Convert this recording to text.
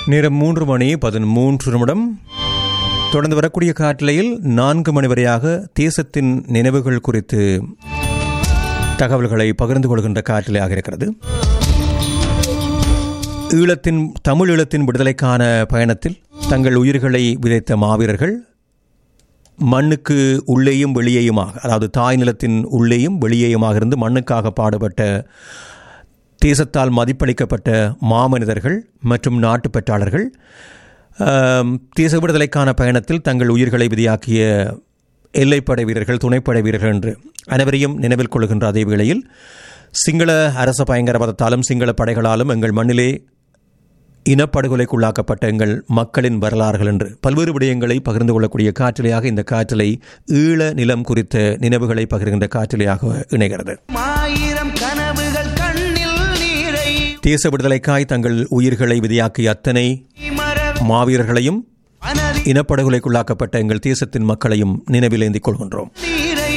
நேரம் மூன்று மணி பதிமூன்று நிமிடம் தொடர்ந்து வரக்கூடிய காட்டிலையில் நான்கு மணி வரையாக தேசத்தின் நினைவுகள் குறித்து தகவல்களை பகிர்ந்து கொள்கின்ற காட்டிலையாக இருக்கிறது ஈழத்தின் தமிழ் ஈழத்தின் விடுதலைக்கான பயணத்தில் தங்கள் உயிர்களை விதைத்த மாவீரர்கள் மண்ணுக்கு உள்ளேயும் வெளியேயுமாக அதாவது தாய் நிலத்தின் உள்ளேயும் வெளியேயுமாக இருந்து மண்ணுக்காக பாடுபட்ட தேசத்தால் மதிப்பளிக்கப்பட்ட மாமனிதர்கள் மற்றும் நாட்டுப்பற்றாளர்கள் ஆம், தேச விடுதலைக்கான பயணத்தில் தங்கள் உயிர்களை விதியாக்கிய எல்லைப்படை வீரர்கள் துணைப்படை வீரர்கள் என்று அனைவரையும் நினைவில் கொள்கின்ற அதே வேளையில் சிங்கள அரச பயங்கரவாதத்தாலும் சிங்கள படைகளாலும் எங்கள் மண்ணிலே இனப்படுகொலைக்குள்ளாக்கப்பட்ட எங்கள் மக்களின் வரலாறுகள் என்று பல்வேறு விடயங்களை பகிர்ந்து கொள்ளக்கூடிய காற்றிலையாக இந்த காற்றிலை ஈழ நிலம் குறித்த நினைவுகளை பகிர்கின்ற காற்றிலையாக இணைகிறது ஆயிரம் கனவுகள் கண்ணில் நீரை தேச விடுதலைக்காய் தங்கள் உயிர்களை விதியாக்கிய அத்தனை மறவி மாவீரர்களையும் மனதில் இனப்படுகொலைக்குள்ளாக்கப்பட்ட எங்கள் தேசத்தின் மக்களையும் நினைவிலேந்திக் கொள்கின்றோம் நீரை